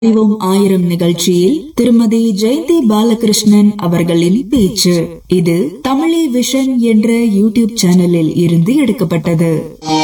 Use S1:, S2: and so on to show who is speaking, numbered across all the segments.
S1: அறிவோம் ஆயிரம் நிகழ்ச்சியில் திருமதி ஜெயந்தி பாலகிருஷ்ணன் அவர்களின் பேச்சு இது தமிழே விஷன் என்ற யூடியூப் சேனலில் இருந்து எடுக்கப்பட்டது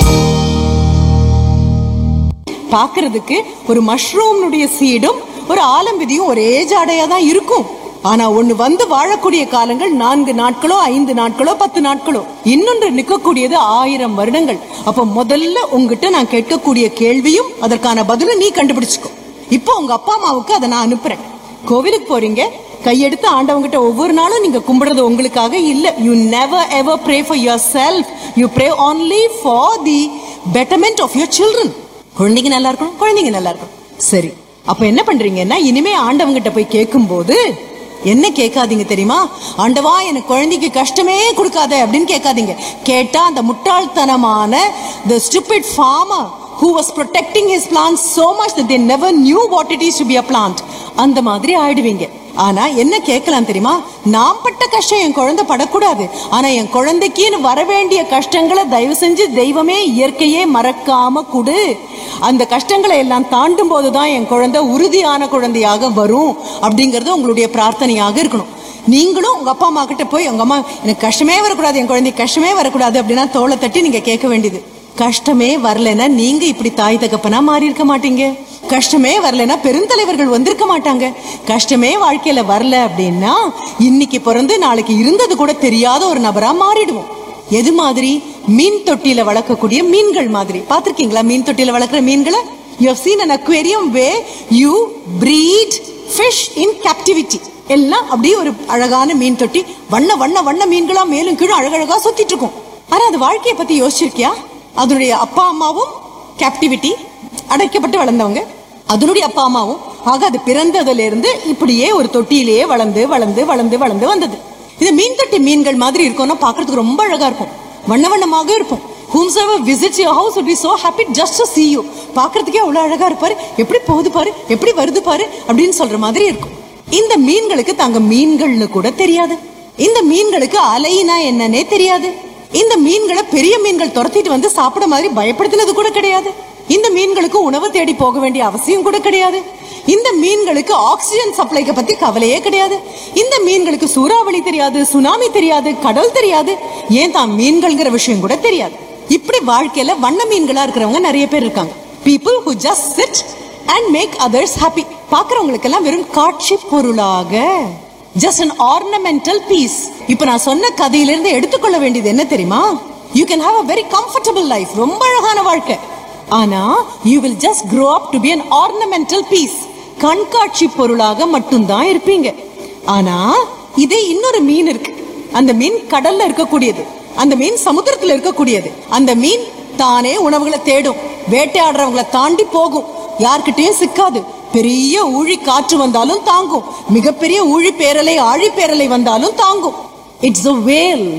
S2: பாக்குறதுக்கு ஒரு மஷ்ரூம்னுடைய சீடும் ஒரு ஆலம்பிதியும் ஒரே ஜாடையா தான் இருக்கும் ஆனா ஒண்ணு வந்து வாழக்கூடிய காலங்கள் நான்கு நாட்களோ ஐந்து நாட்களோ பத்து நாட்களோ இன்னொன்று நிக்கக்கூடியது ஆயிரம் வருடங்கள் அப்ப முதல்ல உங்ககிட்ட நான் கேட்கக்கூடிய கேள்வியும் அதற்கான பதிலும் நீ கண்டுபிடிச்சுக்கோ இப்போ உங்க அப்பா அம்மாவுக்கு அதை நான் அனுப்புறேன் கோவிலுக்கு போறீங்க கையெடுத்து ஆண்டவங்கிட்ட ஒவ்வொரு நாளும் நீங்க கும்பிடுறது உங்களுக்காக இல்ல you never ever pray for yourself you pray only for the betterment of your children குழந்தைங்க நல்லா இருக்கணும் குழந்தைங்க நல்லா இருக்கணும் சரி அப்ப என்ன பண்றீங்கன்னா இனிமே ஆண்டவங்கிட்ட போய் கேட்கும்போது என்ன கேட்காதீங்க தெரியுமா ஆண்டவா எனக்கு குழந்தைக்கு கஷ்டமே கொடுக்காத அப்படின்னு கேட்காதீங்க கேட்டா அந்த முட்டாள்தனமான the stupid farmer who was protecting his plants so much that they never knew what it is to be a plant அந்த மாதிரி ஆயிடுவீங்க ஆனா என்ன கேட்கலாம் தெரியுமா நான் பட்ட கஷ்டம் என் குழந்தை படக்கூடாது ஆனா என் குழந்தைக்குன்னு வர வேண்டிய கஷ்டங்களை தயவு செஞ்சு தெய்வமே இயற்கையே மறக்காம கொடு அந்த கஷ்டங்களை எல்லாம் தாண்டும் போதுதான் என் குழந்தை உறுதியான குழந்தையாக வரும் அப்படிங்கறது உங்களுடைய பிரார்த்தனையாக இருக்கணும் நீங்களும் உங்க அப்பா அம்மா கிட்ட போய் உங்க அம்மா எனக்கு கஷ்டமே வரக்கூடாது என் குழந்தை கஷ்டமே வரக்கூடாது அப்படின்னா தோலை தட்டி நீங்க கேட்க வேண்டியது கஷ்டமே வரலைன்னா நீங்க இப்படி தாய் தகப்பனா மாறி இருக்க மாட்டீங்க கஷ்டமே வரலைன்னா பெருந்தலைவர்கள் வந்திருக்க மாட்டாங்க கஷ்டமே வாழ்க்கையில வரல அப்படின்னா இன்னைக்கு பிறந்து நாளைக்கு இருந்தது கூட தெரியாத ஒரு நபரா மாறிடுவோம் எது மாதிரி மீன் தொட்டியில வளர்க்கக்கூடிய மீன்கள் மாதிரி பாத்திருக்கீங்களா மீன் தொட்டியில வளர்க்குற மீன்களை you have seen an aquarium way you breed fish in captivity எல்லாம் அப்படியே ஒரு அழகான மீன் தொட்டி வண்ண வண்ண வண்ண மீன்களா மேலும் கீழும் அழகழகா சுத்திட்டு இருக்கும் ஆனா அது வாழ்க்கையை பத்தி யோசிச்சிருக்கியா அதனுடைய அப்பா அம்மாவும் கேப்டிவிட்டி அடைக்கப்பட்டு வளர்ந்தவங்க அதனுடைய அப்பா அம்மாவும் ஆக அது பிறந்ததுல இருந்து இப்படியே ஒரு தொட்டியிலேயே வளர்ந்து வளர்ந்து வளர்ந்து வளர்ந்து வந்தது இது மீன் தொட்டி மீன்கள் மாதிரி இருக்கும்னா பாக்குறதுக்கு ரொம்ப அழகா இருக்கும் வண்ண வண்ணமாக இருக்கும் whomsoever visits your house would be so happy just to see you பாக்குறதுக்கே அவ்வளவு அழகா இருப்பாரு எப்படி போகுது பாரு எப்படி வருது பாரு அப்படின்னு சொல்ற மாதிரி இருக்கும் இந்த மீன்களுக்கு தாங்க மீன்கள்னு கூட தெரியாது இந்த மீன்களுக்கு அலைனா என்னன்னே தெரியாது இந்த மீன்களை பெரிய மீன்கள் துரத்திட்டு வந்து சாப்பிட மாதிரி பயப்படுத்தினது கூட கிடையாது இந்த மீன்களுக்கு உணவு தேடி போக வேண்டிய அவசியம் கூட கிடையாது இந்த மீன்களுக்கு ஆக்சிஜன் சப்ளைக்கு பத்தி கவலையே கிடையாது இந்த மீன்களுக்கு சூறாவளி தெரியாது சுனாமி தெரியாது கடல் தெரியாது ஏன் தான் மீன்கள்ங்கிற விஷயம் கூட தெரியாது இப்படி வாழ்க்கையில வண்ண மீன்களா இருக்கிறவங்க நிறைய பேர் இருக்காங்க people who just sit and make others happy பாக்குறவங்களுக்கு எல்லாம் வெறும் காட்சி பொருளாக ஜஸ்ட் an ornamental piece இப்ப நான் சொன்ன கதையிலிருந்து எடுத்துக்கொள்ள வேண்டியது என்ன தெரியுமா you can have a very comfortable life ரொம்ப அழகான வாழ்க்கை ஆனா you will just grow up to be an ornamental piece கண்காட்சி பொருளாக மட்டும்தான் இருப்பீங்க ஆனா இதே இன்னொரு மீன் இருக்கு அந்த மீன் கடல்ல இருக்கக்கூடியது அந்த மீன் சமுத்திரத்துல இருக்கக்கூடியது அந்த மீன் தானே உணவுகளை தேடும் வேட்டையாடுறவங்களை தாண்டி போகும் யார்கிட்டயும் சிக்காது பெரிய ஊழி காற்று வந்தாலும் தாங்கும் மிகப்பெரிய ஊழி பேரலை ஆழி பேரலை வந்தாலும் தாங்கும் இட்ஸ் a வேல்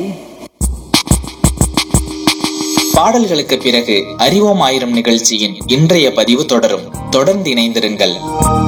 S3: பாடல்களுக்கு பிறகு அறிவோம் ஆயிரம் நிகழ்ச்சியின் இன்றைய பதிவு தொடரும் தொடர்ந்து இணைந்திருங்கள்